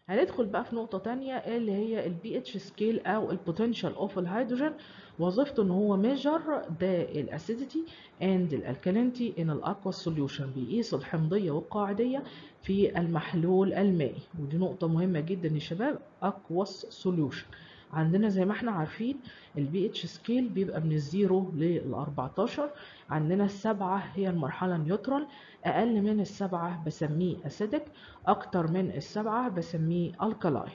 هندخل بقى في نقطة تانية اللي هي البي اتش سكيل او البوتنشال اوف الهيدروجين وظيفته ان هو ميجر ده الاسيديتي اند الالكالينتي ان الاكوا سوليوشن بيقيس الحمضية والقاعدية في المحلول المائي ودي نقطة مهمة جدا يا شباب اكواس سوليوشن عندنا زي ما احنا عارفين البي اتش سكيل بيبقى من الزيرو لل 14 عندنا السبعة هي المرحلة نيوترال أقل من السبعة بسميه أسيدك أكتر من السبعة بسميه الكلاين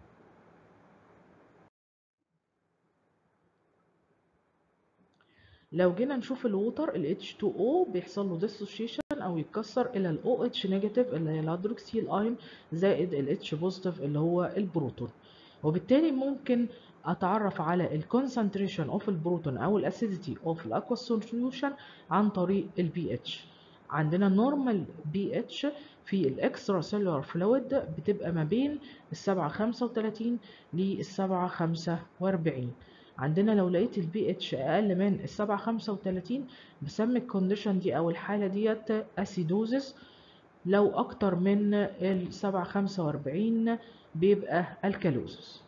لو جينا نشوف الووتر ال H2O بيحصل له dissociation أو يتكسر إلى ال OH نيجاتيف اللي هي الهيدروكسيل أين زائد ال H بوزيتيف اللي هو البروتون وبالتالي ممكن اتعرف على الكونسنتريشن اوف البروتون او الاسيديتي اوف الاكوا سوليوشن عن طريق البي اتش عندنا نورمال بي اتش في الاكسترا سيلولار فلويد بتبقى ما بين السبعة خمسة وتلاتين للسبعة خمسة واربعين عندنا لو لقيت البي اتش اقل من السبعة خمسة وتلاتين بسمي الكونديشن دي او الحالة ديت اسيدوزس لو اكتر من السبعة خمسة واربعين بيبقى الكالوزس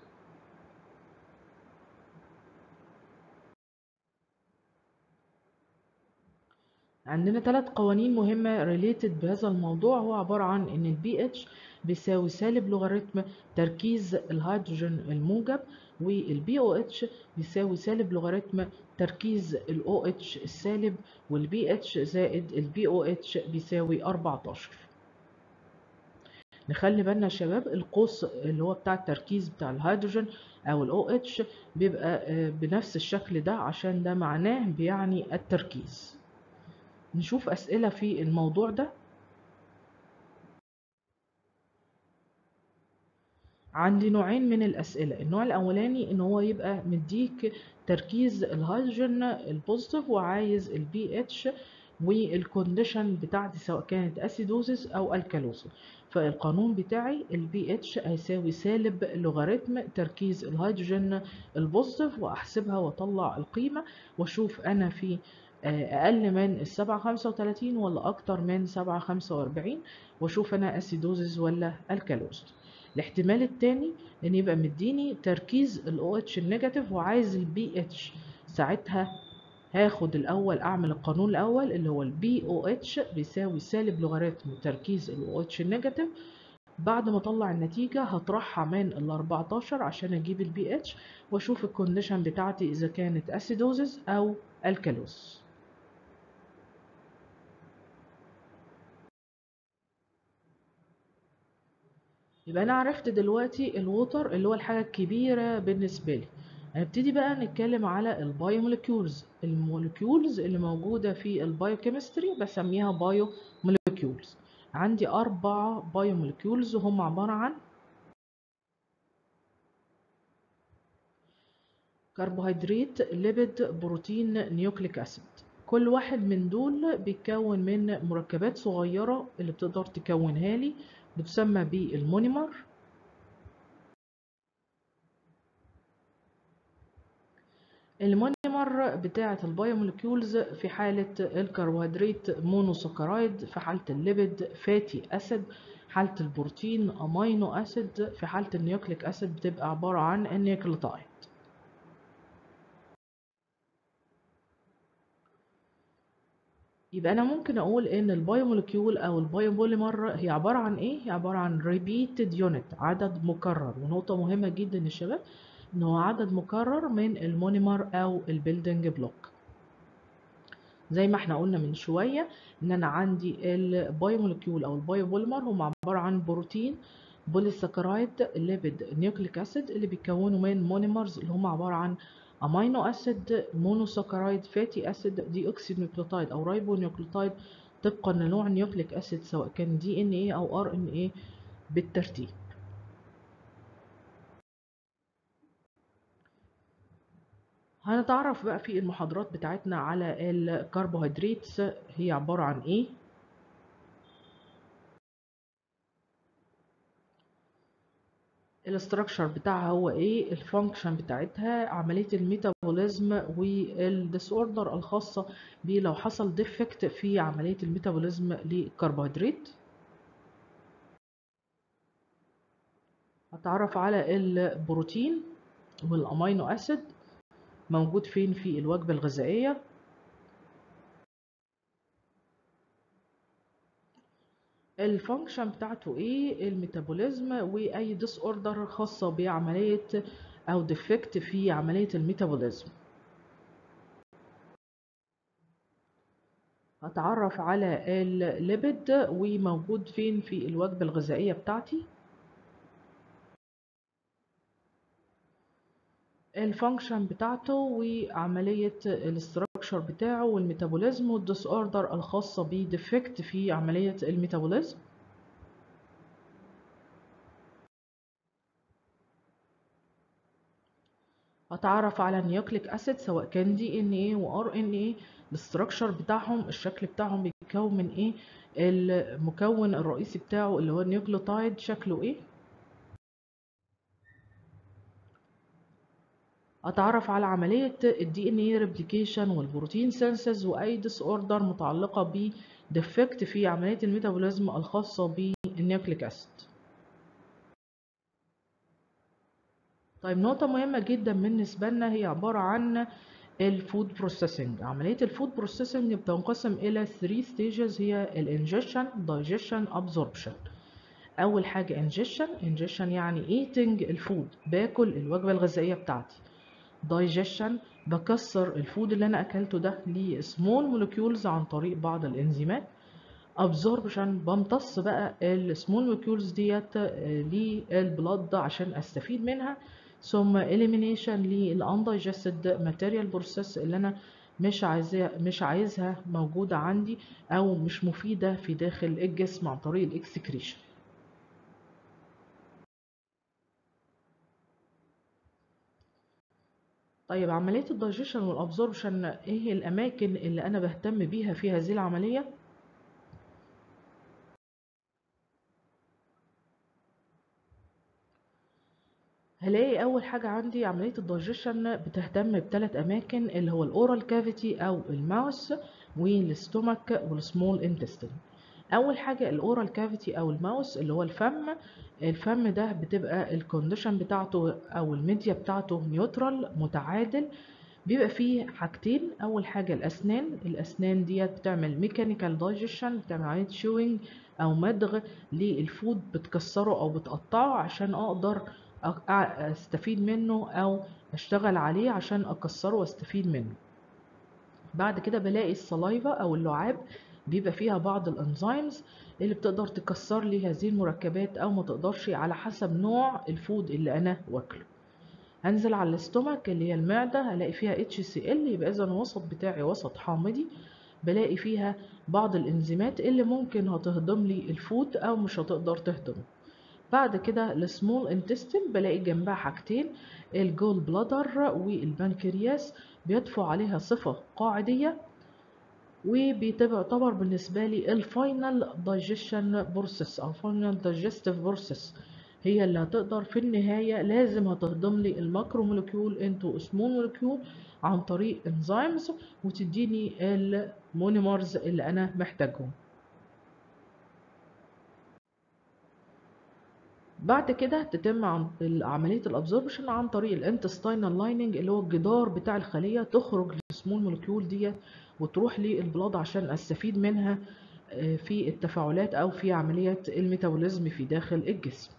عندنا ثلاث قوانين مهمة ريليتد بهذا الموضوع هو عبارة عن ان البي اتش بيساوي سالب لوغاريتم تركيز الهيدروجين الموجب والبي او اتش بيساوي سالب لوغاريتم تركيز الاو اتش السالب والبي اتش زائد البي او اتش بيساوي 14 نخلي بالنا يا شباب القوس اللي هو بتاع التركيز بتاع الهيدروجين او الاو اتش بيبقى بنفس الشكل ده عشان ده معناه بيعني التركيز نشوف أسئلة في الموضوع ده عندي نوعين من الأسئلة النوع الأولاني إن هو يبقى مديك تركيز الهيدروجين البوزيتيف وعايز البي اتش والكونديشن بتاعتي سواء كانت اسيدوزيس او الكالوزيس فالقانون بتاعي البي اتش هيساوي سالب لوغاريتم تركيز الهيدروجين البوزيتيف واحسبها واطلع القيمه واشوف انا في اقل من السبعة خمسة وتلاتين ولا اكتر من سبعة خمسة واربعين واشوف انا اسيدوزيس ولا الكالوزيس الاحتمال التاني ان يبقى مديني تركيز الاو اتش النيجاتيف وعايز البي اتش ساعتها هاخد الاول اعمل القانون الاول اللي هو البي او اتش بيساوي سالب لوغاريتم تركيز الاو اتش النيجاتيف بعد ما اطلع النتيجة هطرحها من ال 14 عشان اجيب البي اتش واشوف الكونديشن بتاعتي اذا كانت اسيدوزيس او الكالوز يبقى انا عرفت دلوقتي الووتر اللي هو الحاجة الكبيرة بالنسبة لي هنبتدي بقى نتكلم على البايوموليكيولز الموليكيولز اللي موجودة في البايوكيمستري بسميها بايوموليكيولز عندي أربع بايوموليكيولز هم عبارة عن كربوهيدرات ليبيد بروتين نيوكليك أسيد كل واحد من دول بيتكون من مركبات صغيرة اللي بتقدر تكونها لي بتسمى بالمونيمر المونيمر بتاعة البايوموليكيولز في حالة الكربوهيدرات مونوسكرايد في حالة الليبيد فاتي أسيد حالة البروتين أمينو أسيد في حالة النيوكليك أسيد بتبقى عبارة عن النيوكليوتايد يبقى أنا ممكن أقول إن البايوموليكيول أو البايوبوليمر هي عبارة عن إيه؟ هي عبارة عن repeated unit عدد مكرر ونقطة مهمة جدا يا شباب ان هو عدد مكرر من المونيمر او البيلدنج بلوك زي ما احنا قلنا من شوية ان انا عندي البايوموليكيول او البايوبوليمر هم عبارة عن بروتين بوليساكرايد ليبيد نيوكليك اسيد اللي بيتكونوا من مونيمرز اللي هم عبارة عن امينو اسيد مونوساكرايد فاتي اسيد دي اوكسي نيوكليوتايد او رايبو نيوكليوتايد طبقا لنوع النيوكليك اسيد سواء كان دي ان ايه او ار ان ايه بالترتيب هنتعرف بقى في المحاضرات بتاعتنا على الكربوهيدرات هي عبارة عن ايه الاستراكشر بتاعها هو ايه الفانكشن بتاعتها عملية الميتابوليزم والديسوردر الخاصة بيه لو حصل ديفكت في عملية الميتابوليزم للكربوهيدرات هتعرف على البروتين والامينو اسيد موجود فين في الوجبة الغذائية الفانكشن بتاعته ايه الميتابوليزم واي ديس اوردر خاصة بعملية او ديفكت في عملية الميتابوليزم هتعرف على الليبيد وموجود فين في الوجبة الغذائية بتاعتي الفانكشن بتاعته وعملية الاستراكشر بتاعه والميتابوليزم والديس اوردر الخاصة بديفكت في عملية الميتابوليزم هتعرف على النيوكليك اسيد سواء كان دي ان ايه وار ان ايه الاستراكشر بتاعهم الشكل بتاعهم بيتكون من ايه المكون الرئيسي بتاعه اللي هو النيوكليوتايد شكله ايه اتعرف على عملية الدي ان ايه ريبليكيشن والبروتين سينسز واي ديس اوردر متعلقة ب ديفكت في عملية الميتابوليزم الخاصة بالنيوكليك اسيد طيب نقطة مهمة جدا بالنسبة لنا هي عبارة عن الفود بروسيسنج عملية الفود بروسيسنج بتنقسم إلى 3 stages هي الانجيشن digestion absorption أول حاجة انجيشن انجيشن يعني eating الفود باكل الوجبة الغذائية بتاعتي digestion بكسر الفود اللي أنا أكلته ده لسمول مولكيولز عن طريق بعض الإنزيمات absorption بمتص بقى السمول مولكيولز ديت للبلد عشان استفيد منها ثم elimination للundigested material process اللي انا مش عايزاه مش عايزها موجودة عندي او مش مفيدة في داخل الجسم عن طريق الاكسكريشن طيب عملية الدايجيشن والابزوربشن ايه الاماكن اللي انا بهتم بيها في هذه العملية هلاقي اول حاجة عندي عملية الدايجيشن بتهتم بثلاث اماكن اللي هو الاورال كافيتي او الماوس والاستومك والسمول انتستين اول حاجة الاورال كافيتي او الماوس اللي هو الفم الفم ده بتبقى الكونديشن بتاعته او الميديا بتاعته نيوترال متعادل بيبقى فيه حاجتين اول حاجة الاسنان الاسنان ديت بتعمل ميكانيكال دايجيشن بتعمل عملية شوينج او مدغ للفود بتكسره او بتقطعه عشان اقدر استفيد منه او اشتغل عليه عشان اكسره واستفيد منه بعد كده بلاقي السلايفا او اللعاب بيبقى فيها بعض الانزيمز اللي بتقدر تكسر لي هذه المركبات او ما تقدرش على حسب نوع الفود اللي انا واكله هنزل على الاستومك اللي هي المعدة هلاقي فيها HCl يبقى اذا الوسط بتاعي وسط حامضي بلاقي فيها بعض الانزيمات اللي ممكن هتهضم لي الفود او مش هتقدر تهضمه بعد كده السمول انتستين بلاقي جنبها حاجتين الجول بلادر والبنكرياس بيدفع عليها صفة قاعدية وبيعتبر بالنسبة لي الفاينل دايجيشن بروسيس او فاينل دايجستيف بروسيس هي اللي هتقدر في النهاية لازم هتهضم لي الماكرو مولكيول انتو سمول مولكيول عن طريق انزيمز وتديني المونيمرز اللي انا محتاجهم بعد كده تتم عملية الابزوربشن عن طريق الانتستينال لايننج اللي هو الجدار بتاع الخلية تخرج للسمول مولكيول ديت وتروح للبلاد عشان استفيد منها في التفاعلات او في عملية الميتابوليزم في داخل الجسم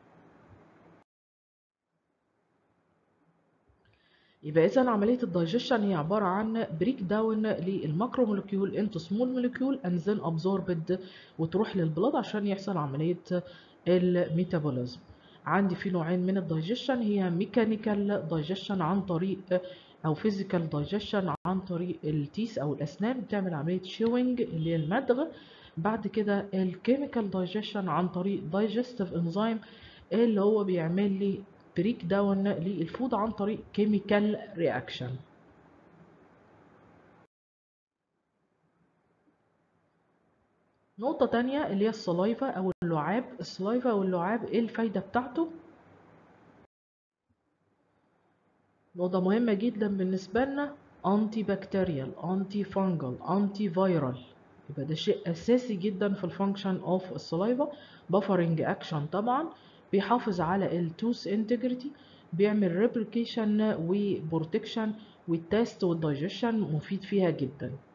يبقى اذا عمليه الدايجيشن هي عباره عن بريك داون للماكرو مولكيول انتو سمول مولكيول اند ذن ابزوربد وتروح للبلاد عشان يحصل عمليه الميتابوليزم عندي في نوعين من الدايجيشن هي ميكانيكال دايجيشن عن طريق او فيزيكال دايجيشن عن طريق التيس او الاسنان بتعمل عمليه شيوينج اللي هي المدغ بعد كده الكيميكال دايجيشن عن طريق دايجستيف انزيم اللي هو بيعمل لي بريك داون للفود عن طريق كيميكال رياكشن نقطة تانية اللي هي السلايفا أو اللعاب السلايفا واللعاب إيه الفايدة بتاعته؟ نقطة مهمة جدا بالنسبة لنا أنتي بكتيريال أنتي فانجل أنتي فيرال يبقى ده شيء أساسي جدا في الفانكشن أوف السلايفا بافرنج أكشن طبعا بيحافظ على التوث انتجريتي بيعمل ريبليكيشن وبروتكشن والتست والدايجيشن مفيد فيها جدا